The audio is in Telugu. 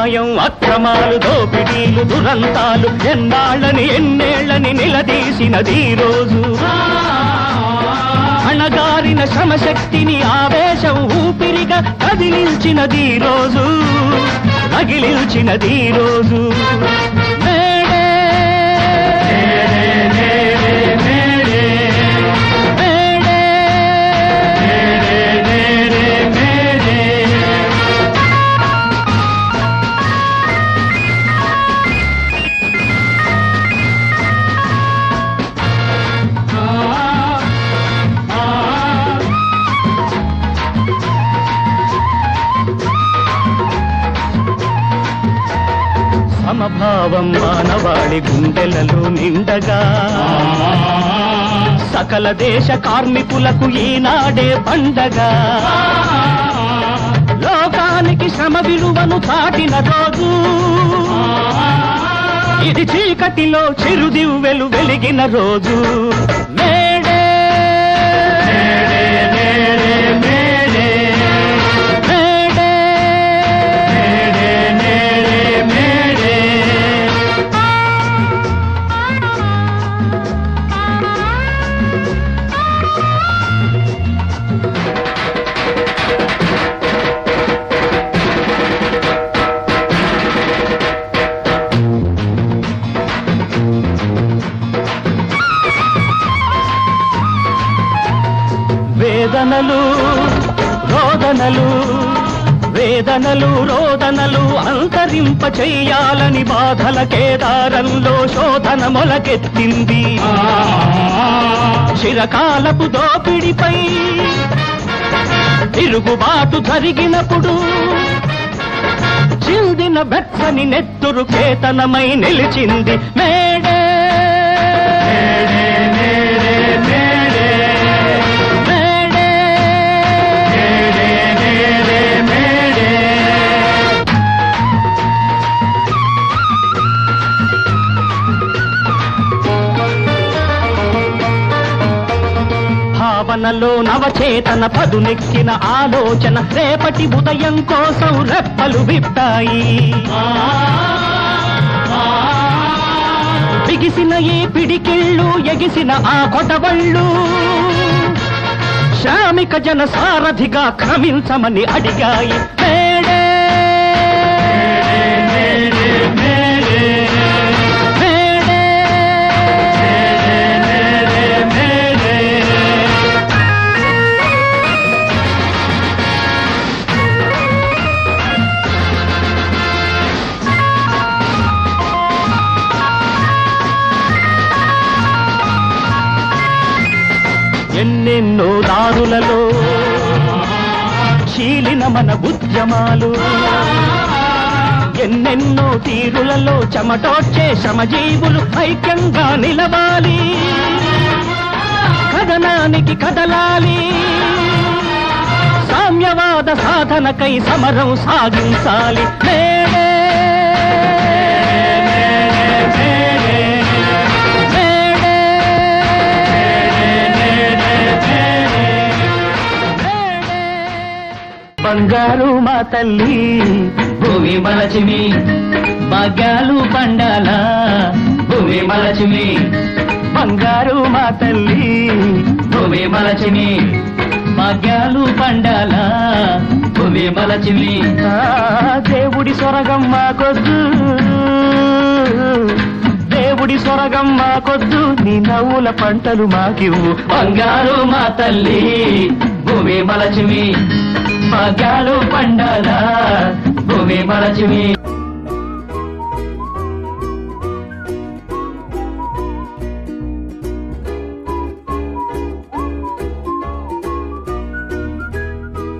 అన్యాయం అక్రమాలు దోపిడీలు దురంతాలు ఎన్నాళ్ళని ఎన్నేళ్ళని నిలదీసినది ఈ రోజు అణగారిన శ్రమశక్తిని ఆవేశం ఊపిరిగా కదిలించినది ఈ రోజు రగిలించినది ఈ రోజు మేడే, మేడే, మేడే, మేడే. సమభావం మానవాళి గుండెలలో నిండగా సకల దేశ కార్మికులకు ఈనాడే పండగ లోకానికి శ్రమ విలువను చాటిన రోజు ఇది చీకటిలో చిరుదివ్వెలు వెలిగిన రోజు May Day May Day May Day May Day May Day May Day వేదనలు రోదనలు వేదనలు రోదనలు అంతరింప చెయ్యాలని బాధల కేదారంలో శోధన మొలకెత్తింది చిరకాలపు దోపిడిపై తిరుగుబాటు జరిగినప్పుడు చిందిన బెచ్చని నెత్తురు కేతనమై నిలిచింది May Day May Day May Day May Day May Day May Day భావనలో నవచేతన పదునెక్కిన ఆలోచన రేపటి ఉదయం కోసం రెప్పలు విప్పాయి బిగిసిన ఈ పిడికిళ్ళు ఎగిసిన ఆ కొటవళ్ళు శ్రామిక జన సారథిగా క్రమించమని అడిగాయి May Day May Day May Day May Day May Day ఎన్నెన్నో దారులలో చీలిన మన ఉద్యమాలు ఎన్నెన్నో తీరులలో చెమటోడ్చే శ్రమజీవులు ఐక్యంగా నిలవాలి కథనానికి కదలాలి సామ్యవాద సాధనకై సమరం సాగించాలి మేడే మేడే మేడే బంగారు మా తల్లి భూమి మలచిమి భాగ్యాలు పండాల భూమి మలచిమి బంగారు మా తల్లి భూమి మలచిమి భాగ్యాలు పండాల భూమి మలచిమి ఆ, దేవుడి సొరగం మాకొద్దు దేవుడి సొరగం మాకొద్దు నీ నవ్వుల పంటలు మాకివ్వు బంగారు మా తల్లి భూమి మలచిమి భాగ్యాలు పండాల భూమి మలచిమి